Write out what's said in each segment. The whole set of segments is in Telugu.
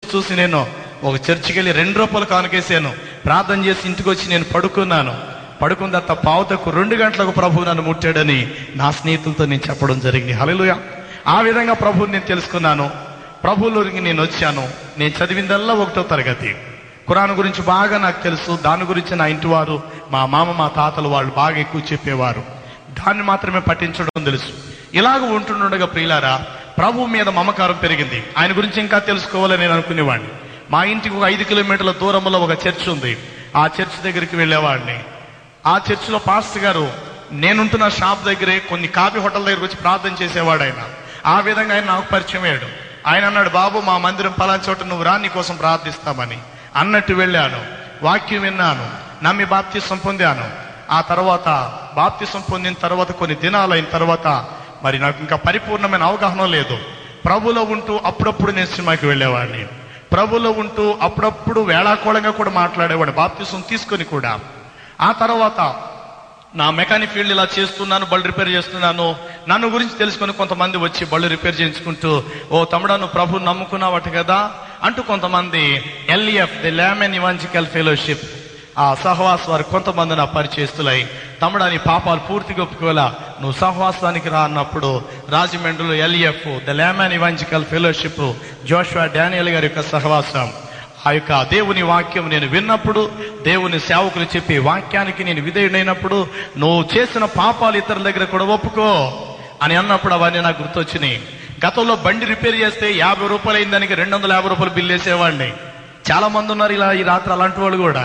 చూసి నేను ఒక చర్చికి వెళ్ళి రెండు రూపాయలు కానుకేసాను ప్రార్థన చేసి ఇంటికి వచ్చి నేను పడుకున్నాను పడుకున్న తర్వాత పావుతకు రెండు గంటలకు ప్రభు నన్ను ముట్టాడని నా స్నేహితులతో నేను చెప్పడం జరిగింది హల్లెలూయా ఆ విధంగా ప్రభువుని నేను తెలుసుకున్నాను ప్రభువులోకి నేను వచ్చాను నేను చదివిందల్లా ఒకటో తరగతి ఖురాన్ గురించి బాగా నాకు తెలుసు దాని గురించి నా ఇంటి వారు మా మామ మా తాతలు వాళ్ళు బాగా ఎక్కువ చెప్పేవారు దాన్ని మాత్రమే పఠించడం తెలుసు ఇలాగ ఉంటుండగా ప్రియులారా ప్రభు మీద మమకారం పెరిగింది ఆయన గురించి ఇంకా తెలుసుకోవాలని నేను అనుకునేవాడిని మా ఇంటికి ఒక ఐదు కిలోమీటర్ల దూరంలో ఒక చర్చ్ ఉంది ఆ చర్చ్ దగ్గరికి వెళ్ళేవాడిని ఆ చర్చిలో పాస్టర్ గారు నేనుంటున్న షాప్ దగ్గరే కొన్ని కాఫీ హోటల్ దగ్గరకు వచ్చి ప్రార్థన చేసేవాడు ఆయన ఆ విధంగా ఆయన నాకు పరిచయం అయ్యాడు ఆయన అన్నాడు బాబు మా మందిరం పలానా చోట నువ్వు రా నీ కోసం ప్రార్థిస్తామని అన్నట్టు వెళ్ళాను వాక్యం విన్నాను నమ్మి బాప్తిసం పొందాను ఆ తర్వాత బాప్తిసం పొందిన తర్వాత కొన్ని దినాలు అయిన తర్వాత మరి నాకు ఇంకా పరిపూర్ణమైన అవగాహన లేదు ప్రభులో ఉంటూ అప్పుడప్పుడు నేను సినిమాకి వెళ్ళేవాడిని ప్రభులో ఉంటూ అప్పుడప్పుడు వేళాకోళంగా కూడా మాట్లాడేవాడిని బాప్తిసం తీసుకొని కూడా ఆ తర్వాత నా మెకానిక్ ఫీల్డ్ ఇలా చేస్తున్నాను బళ్ళు రిపేర్ చేస్తున్నాను నన్ను గురించి తెలుసుకొని కొంతమంది వచ్చి బళ్ళు రిపేర్ చేయించుకుంటూ ఓ తమ్ముడా నువ్వు ప్రభు నమ్ముకున్నావట కదా అంటూ కొంతమంది LEF the laymen evangelical fellowship ఆ సహవాస వారు కొంతమంది నా పరిచయస్తులై తమ్ముడా నీ పాపాలు పూర్తిగా ఒప్పుకోవాలా నువ్వు సహవాసానికి రా అన్నప్పుడు రాజమండ్రిలో LEF the laymen evangelical fellowship Joshua Daniel గారి యొక్క సహవాసం ఆ యొక్క దేవుని వాక్యం నేను విన్నప్పుడు దేవుని సేవకులు చెప్పే వాక్యానికి నేను విధేయుడైనప్పుడు నువ్వు చేసిన పాపాలు ఇతరుల దగ్గర కూడా ఒప్పుకో అని అన్నప్పుడు అవన్నీ నాకు గుర్తొచ్చినాయి గతంలో బండి రిపేర్ చేస్తే యాభై రూపాయలు అయిన దానికి రెండు వందల యాభై రూపాయలు బిల్లు వేసేవాడిని చాలా మంది ఉన్నారు ఇలా ఈ రాత్రి అలాంటి వాళ్ళు కూడా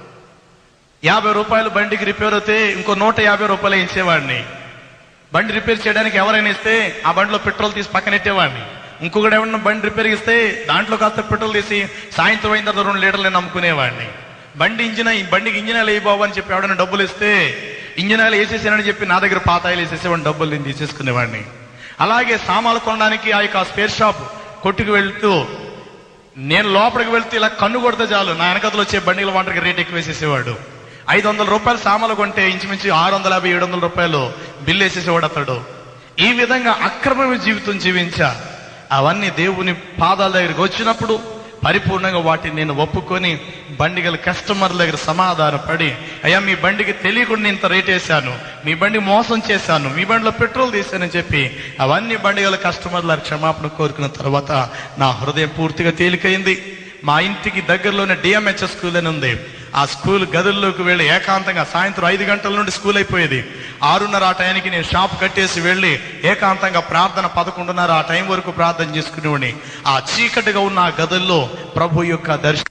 యాభై రూపాయలు బండికి రిపేర్ అయితే ఇంకో నూట యాభై రూపాయలు వేసేవాడిని బండి రిపేర్ చేయడానికి ఎవరైనా ఇస్తే ఆ బండిలో పెట్రోల్ తీసి పక్కనెట్టేవాడిని ఇంకొకటి ఏమన్నా బండి రిపేర్ ఇస్తే దాంట్లో కాస్త పెట్రోల్ తీసి సాయంత్రం అయిన తర్వాత రెండు లీటర్లు నేను అమ్ముకునేవాడిని బండి ఇంజిన్ ఈ బండికి ఇంజిన్ ఆయిల్ వేయి బాబు అని చెప్పి ఎవడైనా డబ్బులు ఇస్తే ఇంజిన్ ఆయిల్ వేసేసానని చెప్పి నా దగ్గర పాత ఆయిల్ వేసేసేవాడిని డబ్బులు నేను తీసేసుకునేవాడిని అలాగే సామాన్లు కొనడానికి ఆ యొక్క స్పేర్ షాప్ కొట్టుకు వెళ్తూ నేను లోపలికి వెళ్తే ఇలా కన్ను కొడితే చాలు నా వెనకతలు వచ్చే బండిల వాటర్కి రేట్ ఎక్కువ వేసేసేవాడు ఐదు వందల రూపాయలు సామాన్లు కొంటే ఇంచుమించు ఆరు వందల యాభై ఏడు వందల రూపాయలు బిల్లు వేసేసేవాడు అతడు ఈ విధంగా అక్రమమైన జీవితం జీవించా అవన్నీ దేవుని పాదాల దగ్గరికి వచ్చినప్పుడు పరిపూర్ణంగా వాటిని నేను ఒప్పుకొని బండి గల కస్టమర్ల దగ్గర సమాధాన పడి అయ్యా మీ బండికి తెలియకుండా ఇంత రేట్ వేశాను మీ బండి మోసం చేశాను మీ బండిలో పెట్రోల్ తీశానని చెప్పి అవన్నీ బండి గల కస్టమర్ల క్షమాపణ కోరుకున్న తర్వాత నా హృదయం పూర్తిగా తేలికైంది మా ఇంటికి దగ్గరలోనే డిఎంహెచ్ఎస్ స్కూల్ అని ఉంది ఆ స్కూల్ గదుల్లోకి వెళ్ళి ఏకాంతంగా సాయంత్రం ఐదు గంటల నుండి స్కూల్ అయిపోయేది ఆరున్నర ఆ టైంకి నేను షాప్ కట్టేసి వెళ్ళి ఏకాంతంగా ప్రార్థన పదకొండున్నర ఆ టైం వరకు ప్రార్థన చేసుకునేవాడిని ఆ చీకటిగా ఉన్న ఆ గదుల్లో ప్రభు యొక్క దర్శనం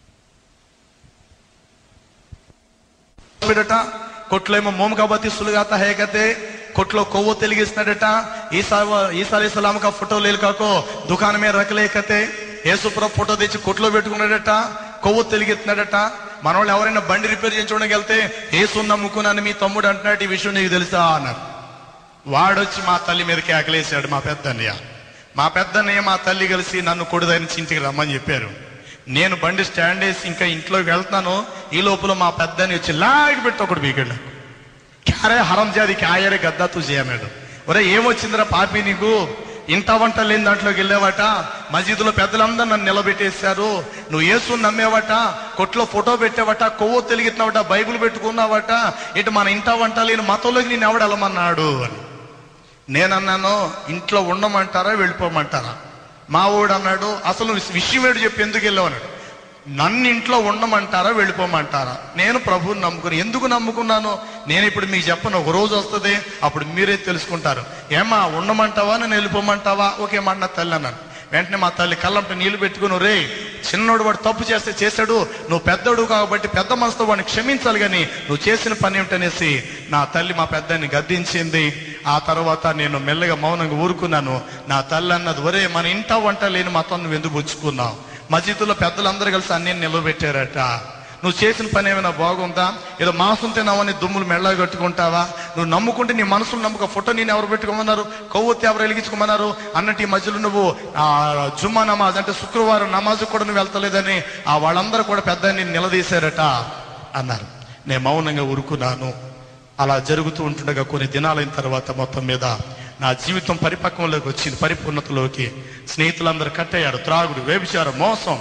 బిడట కొట్లేమో మోమకాబతి సులుగాత హేగతే కొట్లో కొవ్వు తెలిగిస్తున్నాడట ఈసా ఈసా అలీస్లాం కా ఫోటో లేకాకో దుకాణం మీద రకలేకతే యేసుప్రభు ఫోటో తెచ్చి కొట్లో పెట్టుకున్నాడట కొవ్వు తెలిగిస్తున్నాడట మన వాళ్ళు ఎవరైనా బండి రిపేర్ చేయించుకోవడానికి వెళ్తే ఏసు నమ్ముకున్నాను మీ తమ్ముడు అంటున్నాడు ఈ విషయం నీకు తెలుసా అన్నారు వాడొచ్చి మా తల్లి మీదకి ఆకలేసాడు మా పెద్దన్నయ్య మా పెద్దన్నయ్య మా తల్లి కలిసి నన్ను కొడుదని ఇంటికి రమ్మని చెప్పారు నేను బండి స్టాండ్ వేసి ఇంకా ఇంట్లోకి వెళ్తున్నాను ఈ లోపల మా పెద్దని వచ్చి లాగి పెట్టి ఒకడు బీకెళ్ళా క్యారే హరం జాది క్యాయరే గద్దా తుజే అన్నాడు ఒరే ఏమొచ్చిందిరా పాపి నీకు ఇంట వంట లేని దాంట్లోకి వెళ్ళావట మసీదులో పెద్దలందరూ నన్ను నిలబెట్టేశారు నువ్వు యేసు నమ్మేవట కొట్లో ఫోటో పెట్టావట కొవ్వు తెలిగితున్నావట బైబిల్ పెట్టుకున్నావట ఇటు మన ఇంట వంట లేని మతంలోకి నేను ఎవడు వెళ్ళమన్నాడు అని నేనన్నాను ఇంట్లో ఉండమంటారా వెళ్ళిపోమంటారా మా వాడు అన్నాడు అసలు విషయం ఏడు చెప్పి ఎందుకు వెళ్ళావు అన్నాడు నన్ను ఇంట్లో ఉండమంటారా వెళ్ళిపోమంటారా నేను ప్రభువుని నమ్ముకుని ఎందుకు నమ్ముకున్నాను నేను ఇప్పుడు మీకు చెప్పను ఒక రోజు వస్తుంది అప్పుడు మీరే తెలుసుకుంటారు ఏమా ఉండమంటావా నేను వెళ్ళిపోమంటావా ఓకే మా అన్న తల్లి అన్నాను వెంటనే మా తల్లి కళ్ళంట నీళ్లు పెట్టుకుని రే చిన్నోడు వాడు తప్పు చేస్తే చేశాడు నువ్వు పెద్దోడు కాబట్టి పెద్ద మనసుతో వాడిని క్షమించాలి కానీ నువ్వు చేసిన పని ఏమిటనేసి నా తల్లి మా పెద్దని గద్దించింది ఆ తర్వాత నేను మెల్లగా మౌనంగా ఊరుకున్నాను నా తల్లి అన్నది ఒరే మన ఇంట వంట లేని మతం నువ్వు ఎందుకు పుచ్చుకున్నావు మసీదులో పెద్దలందరూ కలిసి అన్ని నిలబెట్టారట నువ్వు చేసిన పని ఏమైనా బాగుందా ఏదో మాంసం తిన్నావని దుమ్ములు మెళ్ళగా కట్టుకుంటావా నువ్వు నమ్ముకుంటే నీ మనసులో నమ్మక ఫోటో నేను ఎవరు పెట్టుకోమన్నారు కొవ్వొత్తి ఎవరు వెలిగించుకోమన్నారు అన్నట్టు ఈ మధ్యలో నువ్వు ఆ జుమ్మా నమాజ్ అంటే శుక్రవారం నమాజ్ కూడా నువ్వు వెళ్తలేదని ఆ వాళ్ళందరూ కూడా పెద్ద నేను నిలదీశారట అన్నారు నేను మౌనంగా ఉరుకున్నాను అలా జరుగుతూ ఉంటుండగా కొన్ని దినాలైన తర్వాత మొత్తం మీద నా జీవితం పరిపక్వంలోకి వచ్చింది పరిపూర్ణతలోకి స్నేహితులందరూ కట్టయ్యారు త్రాగుడు వ్యభిచారం మోసం